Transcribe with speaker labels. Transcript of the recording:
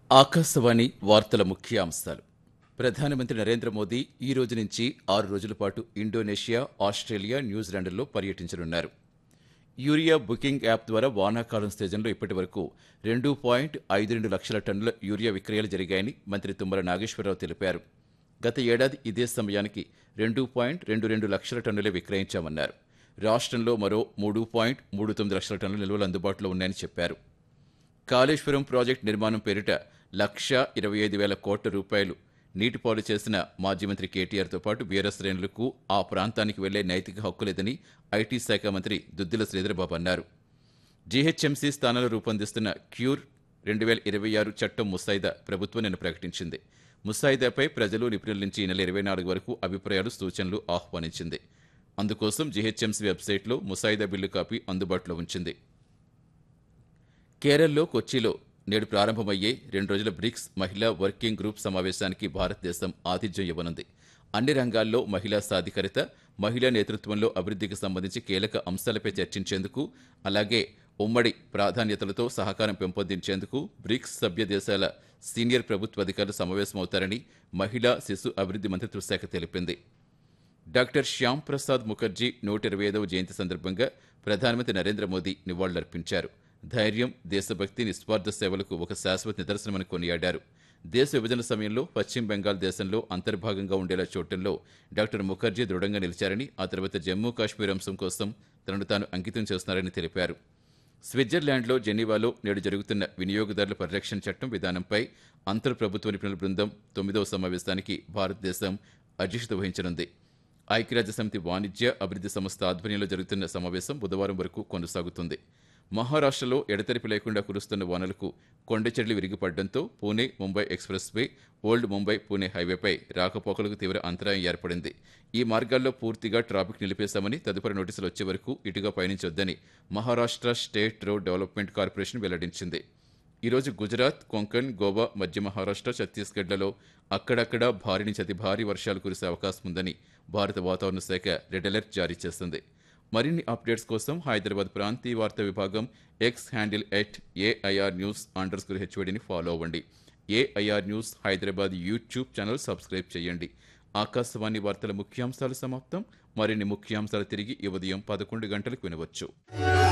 Speaker 1: ఆకాశవాణి వార్తల ముఖ్య అంశాలు ప్రధానమంత్రి నరేంద్ర మోదీ ఈ రోజు నుంచి ఆరు రోజుల పాటు ఇండోనేషియా ఆస్ట్రేలియా న్యూజిలాండ్లో పర్యటించనున్నారు యూరియా బుకింగ్ యాప్ ద్వారా వానాకాలం సీజన్లో ఇప్పటి వరకు రెండు పాయింట్ ఐదు రెండు లక్షల టన్నుల యూరియా విక్రయాలు జరిగాయని మంత్రి తుమ్మల నాగేశ్వరరావు తెలిపారు గత ఏడాది ఇదే సమయానికి రెండు పాయింట్ రెండు రెండు లక్షల టన్నులే విక్రయించామన్నారు రాష్ట్రంలో మరో మూడు పాయింట్ మూడు తొమ్మిది లక్షల టన్నుల నిల్వలు అందుబాటులో ఉన్నాయని చెప్పారు కాళేశ్వరం ప్రాజెక్టు నిర్మాణం పేరిట లక్ష ఇరవై ఐదు వేల కోట్ల రూపాయలు నీటిపాలు చేసిన మాజీ మంత్రి కేటీఆర్తో పాటు వీర శ్రేణులకు ఆ ప్రాంతానికి వెళ్లే నైతిక హక్కు లేదని ఐటీ శాఖ మంత్రి దుద్దిల శ్రీధరబాబు అన్నారు జీహెచ్ఎంసీ స్థానంలో రూపొందిస్తున్న క్యూర్ రెండు వేల ఇరవై ఆరు చట్టం ముసాయిదా ప్రభుత్వం నిన్న ప్రకటించింది ముసాయిదాపై ప్రజలు నిపుణుల నుంచి ఈ నెల ఇరవై నాలుగు వరకు అభిప్రాయాలు సూచనలు ఆహ్వానించింది అందుకోసం జీహెచ్ఎంసీ వెబ్సైట్లో ముసాయిదా బిల్లు కాపీ అందుబాటులో ఉంచింది కేరళలో కొచ్చిలో నేడు ప్రారంభమయ్యే రెండు రోజుల బ్రిక్స్ మహిళా వర్కింగ్ గ్రూప్ సమావేశానికి భారతదేశం ఆతిథ్యం ఇవ్వనుంది అన్ని రంగాల్లో మహిళా సాధికారిత మహిళా నేతృత్వంలో అభివృద్ధికి సంబంధించి కీలక అంశాలపై చర్చించేందుకు అలాగే ఉమ్మడి ప్రాధాన్యతలతో సహకారం పెంపొందించేందుకు బ్రిక్స్ సభ్య దేశాల సీనియర్ ప్రభుత్వ అధికారులు సమావేశమవుతారని మహిళా శిశు అభివృద్ధి మంత్రిత్వ శాఖ తెలిపింది డాక్టర్ శ్యామ్ ప్రసాద్ ముఖర్జీ నూట ఇరవై ఐదవ జయంతి సందర్భంగా ప్రధానమంత్రి నరేంద్ర మోదీ నివాళులర్పించారు ధైర్యం దేశభక్తి నిస్వార్థ సేవలకు ఒక శాశ్వత నిదర్శనమని కొనియాడారు దేశ విభజన సమయంలో పశ్చిమ బెంగాల్ దేశంలో అంతర్భాగంగా ఉండేలా చూడటంలో డాక్టర్ ముఖర్జీ దృఢంగా నిలిచారని ఆ తర్వాత జమ్మూ కాశ్మీర్ అంశం కోసం తనను తాను అంకితం చేస్తున్నారని తెలిపారు స్విట్జర్లాండ్లో జెనీవాలో నేడు జరుగుతున్న వినియోగదారుల పరిరక్షణ చట్టం విధానంపై అంతర్ ప్రభుత్వ నిపుణుల బృందం తొమ్మిదవ సమావేశానికి భారతదేశం అధ్యక్షత వహించనుంది ఐక్యరాజ్య సమితి వాణిజ్య అభివృద్ధి సంస్థ ఆధ్వర్యంలో జరుగుతున్న సమావేశం బుధవారం వరకు కొనసాగుతుంది మహారాష్ట్రలో ఎడతెరిపి లేకుండా కురుస్తున్న వానలకు కొండచెర్లు విరిగిపడడంతో Pune Mumbai expressway old Mumbai Pune హైవేపై రాకపోకలకు తీవ్ర అంతరాయం ఏర్పడింది ఈ మార్గాల్లో పూర్తిగా ట్రాఫిక్ నిలిపేశామని తదుపరి నోటీసులు వచ్చే వరకు ఇటుగా పయనించొద్దని Maharashtra state road development corporation వెల్లడించింది ఈరోజు గుజరాత్ కొంకణ్ గోవా మధ్య మహారాష్ట్ర ఛత్తీస్గఢ్లలో అక్కడక్కడ భారీ నుంచి అతి భారీ వర్షాలు కురిసే అవకాశం ఉందని భారత వాతావరణ శాఖ రెడ్ అలర్ట్ జారీ చేసింది మరిన్ని అప్డేట్స్ కోసం హైదరాబాద్ ప్రాంతీయ వార్తా విభాగం X handle at AIR news underscore హెచ్వడిని ఫాలో అవ్వండి AIR news Hyderabad YouTube channel subscribe చేయండి ఆకాశవాణి వార్తల ముఖ్యాంశాలు సమాప్తం మరిన్ని ముఖ్యాంశాలు తిరిగి ఈ ఉదయం పదకొండు గంటలకు వినవచ్చు